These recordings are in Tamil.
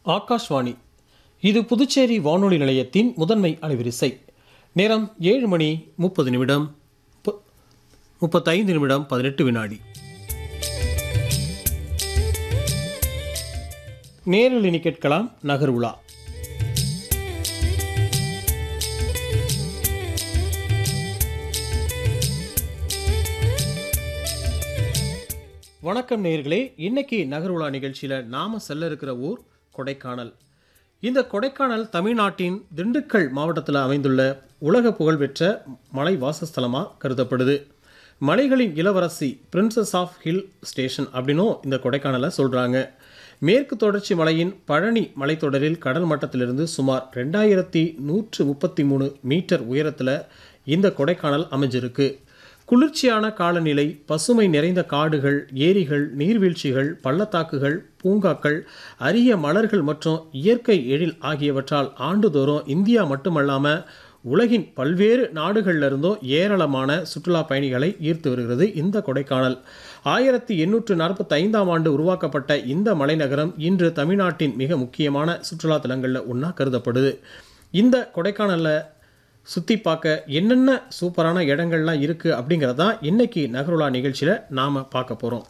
ஆகாஷ்வாணி இது புதுச்சேரி வானொலி நிலையத்தின் முதன்மை அலைவரிசை நேரம் ஏழு மணி முப்பது நிமிடம் முப்ப- முப்பத்தைந்து நிமிடம் பதினெட்டு வினாடி நேரில் இனி கேட்கலாம் நகர் உலா வணக்கம் நேயர்களே இன்னைக்கு நகர் உலா நிகழ்ச்சியில் நாம செல்ல இருக்கிற ஊர் கொடைக்கானல் இந்த கொடைக்கானல் தமிழ்நாட்டின் திண்டுக்கல் மாவட்டத்தில் அமைந்துள்ள உலக புகழ்பெற்ற மலை வாசஸ்தலமாக கருதப்படுது மலைகளின் இளவரசி பிரின்சஸ் ஆஃப் ஹில் ஸ்டேஷன் அப்படின்னும் இந்த கொடைக்கானலை சொல்கிறாங்க மேற்கு தொடர்ச்சி மலையின் பழனி மலைத்தொடரில் கடல் மட்டத்திலிருந்து சுமார் ரெண்டாயிரத்தி நூற்று முப்பத்தி மூணு மீட்டர் உயரத்தில் இந்த கொடைக்கானல் அமைஞ்சிருக்கு குளிர்ச்சியான காலநிலை பசுமை நிறைந்த காடுகள் ஏரிகள் நீர்வீழ்ச்சிகள் பள்ளத்தாக்குகள் பூங்காக்கள் அரிய மலர்கள் மற்றும் இயற்கை எழில் ஆகியவற்றால் ஆண்டுதோறும் இந்தியா மட்டுமல்லாமல் உலகின் பல்வேறு நாடுகள்ல இருந்தும் ஏராளமான சுற்றுலா பயணிகளை ஈர்த்து வருகிறது இந்த கொடைக்கானல் ஆயிரத்தி எண்ணூற்று நாற்பத்தி ஐந்தாம் ஆண்டு உருவாக்கப்பட்ட இந்த மலைநகரம் இன்று தமிழ்நாட்டின் மிக முக்கியமான சுற்றுலா தலங்களில் ஒன்றா கருதப்படுது இந்த கொடைக்கானலில் சுற்றி பார்க்க என்னென்ன சூப்பரான இடங்கள்லாம் இருக்குது அப்படிங்கிறதான் இன்னைக்கு நகருலா நிகழ்ச்சியில் நாம் பார்க்க போகிறோம்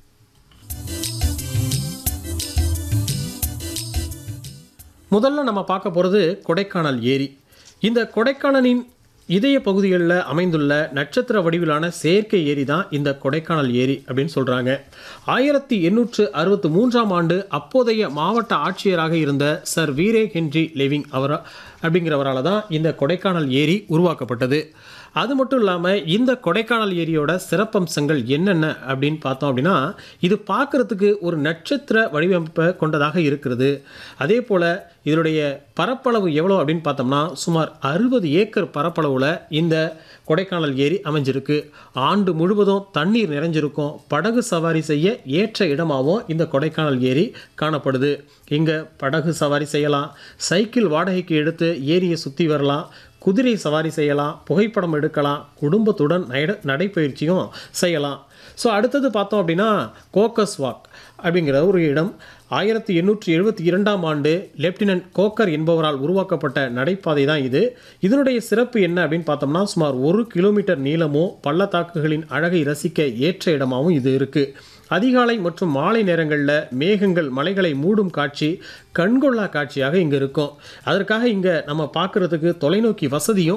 முதல்ல நம்ம பார்க்க போகிறது கொடைக்கானல் ஏரி இந்த கொடைக்கானலின் இதய பகுதிகளில் அமைந்துள்ள நட்சத்திர வடிவிலான செயற்கை ஏரி தான் இந்த கொடைக்கானல் ஏரி அப்படின்னு சொல்கிறாங்க ஆயிரத்தி எண்ணூற்று அறுபத்தி மூன்றாம் ஆண்டு அப்போதைய மாவட்ட ஆட்சியராக இருந்த சர் வீரே ஹென்றி லெவிங் அவர் அப்படிங்கிறவரால் தான் இந்த கொடைக்கானல் ஏரி உருவாக்கப்பட்டது அது மட்டும் இல்லாமல் இந்த கொடைக்கானல் ஏரியோட சிறப்பம்சங்கள் என்னென்ன அப்படின்னு பார்த்தோம் அப்படின்னா இது பார்க்குறதுக்கு ஒரு நட்சத்திர வடிவமைப்பை கொண்டதாக இருக்கிறது அதே போல் இதனுடைய பரப்பளவு எவ்வளோ அப்படின்னு பார்த்தோம்னா சுமார் அறுபது ஏக்கர் பரப்பளவில் இந்த கொடைக்கானல் ஏரி அமைஞ்சிருக்கு ஆண்டு முழுவதும் தண்ணீர் நிறைஞ்சிருக்கும் படகு சவாரி செய்ய ஏற்ற இடமாகவும் இந்த கொடைக்கானல் ஏரி காணப்படுது இங்கே படகு சவாரி செய்யலாம் சைக்கிள் வாடகைக்கு எடுத்து ஏரியை சுற்றி வரலாம் குதிரை சவாரி செய்யலாம் புகைப்படம் எடுக்கலாம் குடும்பத்துடன் நட நடைப்பயிற்சியும் செய்யலாம் ஸோ அடுத்தது பார்த்தோம் அப்படின்னா கோக்கஸ் வாக் அப்படிங்கிற ஒரு இடம் ஆயிரத்தி எண்ணூற்றி எழுபத்தி இரண்டாம் ஆண்டு லெப்டினன்ட் கோக்கர் என்பவரால் உருவாக்கப்பட்ட நடைபாதை தான் இது இதனுடைய சிறப்பு என்ன அப்படின்னு பார்த்தோம்னா சுமார் ஒரு கிலோமீட்டர் நீளமும் பள்ளத்தாக்குகளின் அழகை ரசிக்க ஏற்ற இடமாகவும் இது இருக்குது அதிகாலை மற்றும் மாலை நேரங்களில் மேகங்கள் மலைகளை மூடும் காட்சி கண்கொள்ளா காட்சியாக இங்கே இருக்கும் அதற்காக இங்கே நம்ம பார்க்குறதுக்கு தொலைநோக்கி வசதியும்